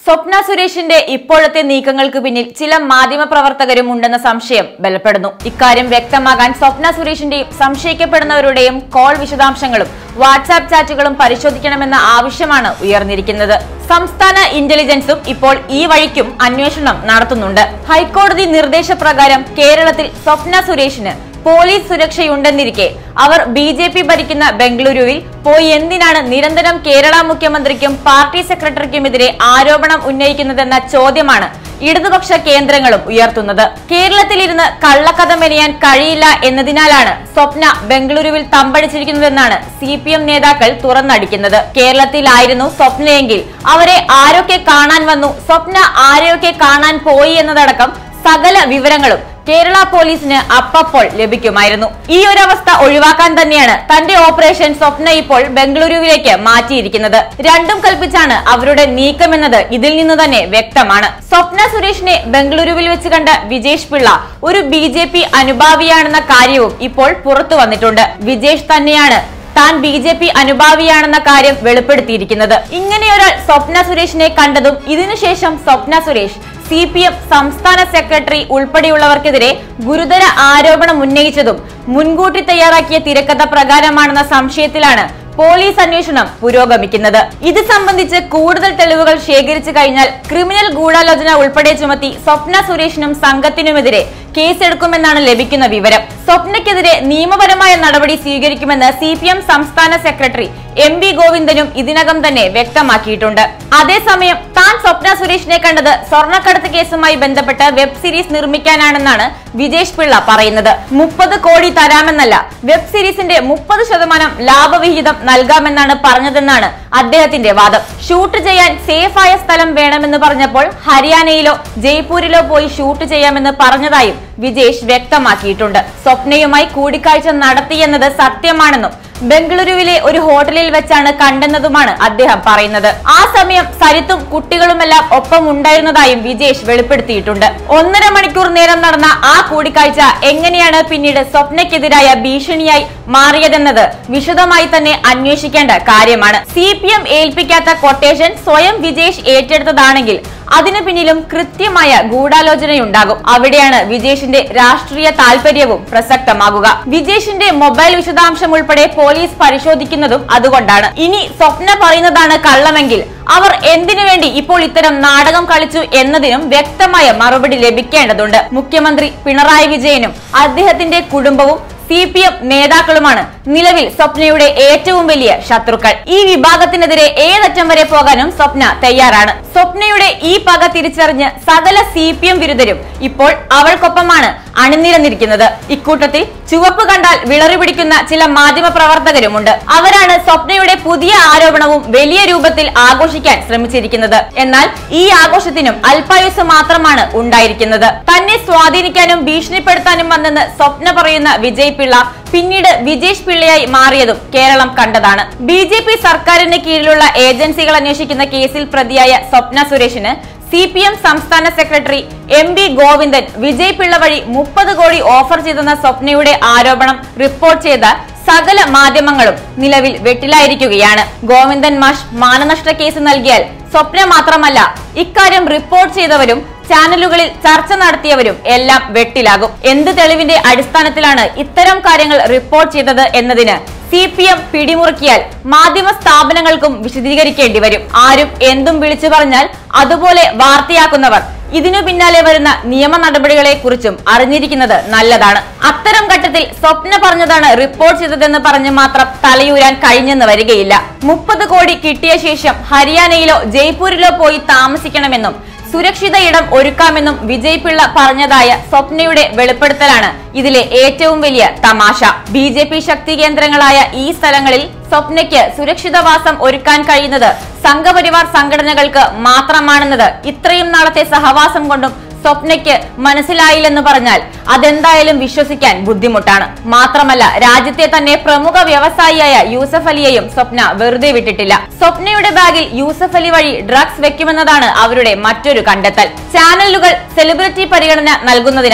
സ്വപ്ന സുരേഷിന്റെ ഇപ്പോഴത്തെ നീക്കങ്ങൾക്ക് പിന്നിൽ ചില മാധ്യമപ്രവർത്തകരും ഉണ്ടെന്ന സംശയം ബലപ്പെടുന്നു ഇക്കാര്യം വ്യക്തമാകാൻ സ്വപ്ന സുരേഷിന്റെയും സംശയിക്കപ്പെടുന്നവരുടെയും കോൾ വിശദാംശങ്ങളും വാട്സാപ്പ് ചാറ്റുകളും പരിശോധിക്കണമെന്ന ആവശ്യമാണ് ഉയർന്നിരിക്കുന്നത് സംസ്ഥാന ഇന്റലിജൻസും ഇപ്പോൾ ഈ വഴിക്കും അന്വേഷണം നടത്തുന്നുണ്ട് ഹൈക്കോടതി നിർദ്ദേശപ്രകാരം കേരളത്തിൽ സ്വപ്ന സുരേഷിന് പോലീസ് സുരക്ഷയുണ്ടെന്നിരിക്കെ അവർ ബി ജെ പി ഭരിക്കുന്ന ബംഗളൂരുവിൽ പോയി എന്തിനാണ് നിരന്തരം കേരള മുഖ്യമന്ത്രിക്കും പാർട്ടി സെക്രട്ടറിക്കുമെതിരെ ആരോപണം ഉന്നയിക്കുന്നതെന്ന ചോദ്യമാണ് ഇടതുപക്ഷ കേന്ദ്രങ്ങളും ഉയർത്തുന്നത് കേരളത്തിലിരുന്ന് കള്ളക്കഥ മെനയാൻ കഴിയില്ല എന്നതിനാലാണ് സ്വപ്ന ബംഗളൂരുവിൽ തമ്പടിച്ചിരിക്കുന്നതെന്നാണ് സി പി എം നേതാക്കൾ തുറന്നടിക്കുന്നത് കേരളത്തിലായിരുന്നു സ്വപ്നയെങ്കിൽ അവരെ ആരൊക്കെ കാണാൻ വന്നു സ്വപ്ന ആരെയൊക്കെ കാണാൻ പോയി എന്നതടക്കം സകല വിവരങ്ങളും കേരള പോലീസിന് അപ്പപ്പോൾ ലഭിക്കുമായിരുന്നു ഈ ഒരു അവസ്ഥ ഒഴിവാക്കാൻ തന്നെയാണ് തന്റെ ഓപ്പറേഷൻ സ്വപ്ന ഇപ്പോൾ ബംഗളൂരുവിലേക്ക് മാറ്റിയിരിക്കുന്നത് രണ്ടും കൽപ്പിച്ചാണ് അവരുടെ നീക്കമെന്നത് ഇതിൽ നിന്ന് തന്നെ വ്യക്തമാണ് സ്വപ്ന സുരേഷിനെ ബംഗളൂരുവിൽ വെച്ച് കണ്ട വിജേഷ് പിള്ള ഒരു ബി ജെ പി അനുഭാവിയാണെന്ന കാര്യവും ഇപ്പോൾ പുറത്തു വന്നിട്ടുണ്ട് വിജേഷ് തന്നെയാണ് താൻ ബി ജെ പി അനുഭാവിയാണെന്ന കാര്യം വെളിപ്പെടുത്തിയിരിക്കുന്നത് ഇങ്ങനെയൊരാൾ സ്വപ്ന സുരേഷിനെ കണ്ടതും ഇതിനുശേഷം Swapna Suresh C P M സംസ്ഥാന സെക്രട്ടറി ഉൾപ്പെടെയുള്ളവർക്കെതിരെ ഗുരുതര ആരോപണം ഉന്നയിച്ചതും മുൻകൂട്ടി തയ്യാറാക്കിയ തിരക്കഥ പ്രകാരമാണെന്ന സംശയത്തിലാണ് പോലീസ് അന്വേഷണം പുരോഗമിക്കുന്നത് ഇത് സംബന്ധിച്ച് കൂടുതൽ തെളിവുകൾ ശേഖരിച്ചു കഴിഞ്ഞാൽ ക്രിമിനൽ ഗൂഢാലോചന ഉൾപ്പെടെ ചുമത്തി സ്വപ്ന സുരേഷിനും സംഘത്തിനുമെതിരെ കേസെടുക്കുമെന്നാണ് ലഭിക്കുന്ന വിവരം സ്വപ്നയ്ക്കെതിരെ നിയമപരമായ നടപടി സ്വീകരിക്കുമെന്ന് സി പി എം സംസ്ഥാന സെക്രട്ടറി എം വി ഗോവിന്ദനും ഇതിനകം തന്നെ വ്യക്തമാക്കിയിട്ടുണ്ട് അതേസമയം താൻ സ്വപ്ന സുരേഷിനെ കണ്ടത് സ്വർണ്ണക്കടത്ത് കേസുമായി ബന്ധപ്പെട്ട് വെബ് സീരീസ് നിർമ്മിക്കാനാണെന്നാണ് വിജേഷ് പിള്ള പറയുന്നത് മുപ്പത് കോടി തരാമെന്നല്ല വെബ് സീരീസിന്റെ മുപ്പത് ശതമാനം ലാഭവിഹിതം നൽകാമെന്നാണ് പറഞ്ഞതെന്നാണ് അദ്ദേഹത്തിന്റെ വാദം ഷൂട്ട് ചെയ്യാൻ സേഫായ സ്ഥലം വേണമെന്ന് പറഞ്ഞപ്പോൾ ഹരിയാനയിലോ ജയ്പൂരിലോ പോയി ഷൂട്ട് ചെയ്യാമെന്ന് പറഞ്ഞതായും വിജേഷ് വ്യക്തമാക്കിയിട്ടുണ്ട് സ്വപ്നയുമായി കൂടിക്കാഴ്ച നടത്തിയെന്നത് സത്യമാണെന്നും ബംഗളൂരുവിലെ ഒരു ഹോട്ടലിൽ വെച്ചാണ് കണ്ടെന്നതുമാണ് അദ്ദേഹം പറയുന്നത് ആ സമയം സരിത്തും കുട്ടികളുമെല്ലാം ഒപ്പം ഉണ്ടായിരുന്നതായും വിജേഷ് വെളിപ്പെടുത്തിയിട്ടുണ്ട് ഒന്നര മണിക്കൂർ നേരം നടന്ന ആ കൂടിക്കാഴ്ച എങ്ങനെയാണ് പിന്നീട് സ്വപ്നയ്ക്കെതിരായ ഭീഷണിയായി മാറിയതെന്നത് വിശദമായി തന്നെ അന്വേഷിക്കേണ്ട കാര്യമാണ് സി പി എം ഏൽപ്പിക്കാത്ത കൊട്ടേഷൻ സ്വയം വിജേഷ് ഏറ്റെടുത്തതാണെങ്കിൽ അതിനു പിന്നിലും കൃത്യമായ ഗൂഢാലോചനയുണ്ടാകും അവിടെയാണ് വിജേഷിന്റെ രാഷ്ട്രീയ താല്പര്യവും പ്രസക്തമാകുക വിജേഷിന്റെ മൊബൈൽ വിശദാംശം ഉൾപ്പെടെ പോലീസ് പരിശോധിക്കുന്നതും അതുകൊണ്ടാണ് ഇനി സ്വപ്ന പറയുന്നതാണ് കള്ളമെങ്കിൽ അവർ എന്തിനു വേണ്ടി ഇപ്പോൾ ഇത്തരം നാടകം കളിച്ചു എന്നതിനും വ്യക്തമായ മറുപടി ലഭിക്കേണ്ടതുണ്ട് മുഖ്യമന്ത്രി പിണറായി വിജയനും അദ്ദേഹത്തിന്റെ കുടുംബവും സി പി എം നേതാക്കളുമാണ് നിലവിൽ സ്വപ്നയുടെ ഏറ്റവും വലിയ ശത്രുക്കൾ ഈ വിഭാഗത്തിനെതിരെ ഏതറ്റം വരെ പോകാനും സ്വപ്ന തയ്യാറാണ് സ്വപ്നയുടെ ഈ പക തിരിച്ചറിഞ്ഞ് സകല സി പി എം വിരുദ്ധരും ഇപ്പോൾ അവൾക്കൊപ്പമാണ് അണിനിരന്നിരിക്കുന്നത് ഇക്കൂട്ടത്തിൽ ചുവപ്പ് കണ്ടാൽ വിളറി പിടിക്കുന്ന ചില മാധ്യമ പ്രവർത്തകരുമുണ്ട് അവരാണ് സ്വപ്നയുടെ പുതിയ ആരോപണവും വലിയ രൂപത്തിൽ ആഘോഷിക്കാൻ ശ്രമിച്ചിരിക്കുന്നത് എന്നാൽ ഈ ആഘോഷത്തിനും അല്പായുസ് മാത്രമാണ് ഉണ്ടായിരിക്കുന്നത് തന്നെ സ്വാധീനിക്കാനും ഭീഷണിപ്പെടുത്താനും വന്നെന്ന് സ്വപ്ന പറയുന്ന വിജയ് പിള്ള പിന്നീട് വിജേഷ് പിള്ളയായി മാറിയതും കേരളം കണ്ടതാണ് ബി ജെ പി സർക്കാരിന് കീഴിലുള്ള ഏജൻസികൾ അന്വേഷിക്കുന്ന കേസിൽ പ്രതിയായ സ്വപ്ന സുരേഷിന് സി പി എം സംസ്ഥാന secretary M V Govindan Vijay Pillai വഴി മുപ്പത് കോടി ഓഫർ ചെയ്തെന്ന സ്വപ്നയുടെ ആരോപണം റിപ്പോർട്ട് ചെയ്ത സകല മാധ്യമങ്ങളും നിലവിൽ വെട്ടിലായിരിക്കുകയാണ് ഗോവിന്ദൻ മാഷ് മാനനഷ്ട കേസ് നൽകിയാൽ സ്വപ്ന മാത്രമല്ല ഇക്കാര്യം റിപ്പോർട്ട് ചെയ്തവരും ചാനലുകളിൽ ചർച്ച നടത്തിയവരും എല്ലാം വെട്ടിലാകും എന്ത് തെളിവിന്റെ അടിസ്ഥാനത്തിലാണ് ഇത്തരം കാര്യങ്ങൾ റിപ്പോർട്ട് ചെയ്തത് എന്നതിന് സി പി എം പിടിമുറുക്കിയാൽ മാധ്യമ സ്ഥാപനങ്ങൾക്കും വിശദീകരിക്കേണ്ടി വരും ആരും എന്തും വിളിച്ചു പറഞ്ഞാൽ അതുപോലെ വാർത്തയാക്കുന്നവർ ഇതിനു പിന്നാലെ വരുന്ന നിയമ നടപടികളെ കുറിച്ചും അറിഞ്ഞിരിക്കുന്നത് നല്ലതാണ് അത്തരം ഘട്ടത്തിൽ സ്വപ്ന പറഞ്ഞതാണ് റിപ്പോർട്ട് ചെയ്തതെന്ന് പറഞ്ഞ് മാത്രം തലയൂരാൻ കഴിഞ്ഞെന്ന് വരികയില്ല മുപ്പത് കോടി കിട്ടിയ ശേഷം ഹരിയാനയിലോ ജയ്പൂരിലോ പോയി താമസിക്കണമെന്നും സുരക്ഷിത ഇടം ഒരുക്കാമെന്നും വിജയ് പിള്ള പറഞ്ഞതായ സ്വപ്നയുടെ വെളിപ്പെടുത്തലാണ് ഇതിലെ ഏറ്റവും വലിയ തമാശ ബി ജെ പി ശക്തി കേന്ദ്രങ്ങളായ ഈ സ്ഥലങ്ങളിൽ സ്വപ്നയ്ക്ക് സുരക്ഷിതവാസം ഒരുക്കാൻ കഴിയുന്നത് സംഘപരിവാർ സംഘടനകൾക്ക് മാത്രമാണെന്നത് ഇത്രയും നാളത്തെ സഹവാസം കൊണ്ടും സ്വപ്നയ്ക്ക് മനസ്സിലായില്ലെന്ന് പറഞ്ഞാൽ അതെന്തായാലും വിശ്വസിക്കാൻ ബുദ്ധിമുട്ടാണ് മാത്രമല്ല രാജ്യത്തെ തന്നെ പ്രമുഖ വ്യവസായിയായ യൂസഫ് അലിയെയും സ്വപ്ന വെറുതെ വിട്ടിട്ടില്ല സ്വപ്നയുടെ ബാഗിൽ യൂസഫ് അലി വഴി ഡ്രഗ്സ് വെക്കുമെന്നതാണ് അവരുടെ മറ്റൊരു കണ്ടെത്തൽ ചാനലുകൾ സെലിബ്രിറ്റി പരിഗണന നൽകുന്നതിനാൽ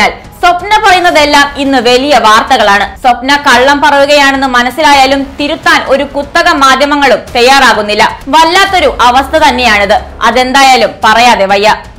സ്വപ്ന പറയുന്നതെല്ലാം ഇന്ന് വലിയ വാർത്തകളാണ് സ്വപ്ന കള്ളം പറയുകയാണെന്ന് മനസ്സിലായാലും തിരുത്താൻ ഒരു കുത്തക മാധ്യമങ്ങളും തയ്യാറാകുന്നില്ല വല്ലാത്തൊരു അവസ്ഥ തന്നെയാണിത് അതെന്തായാലും പറയാതെ വയ്യ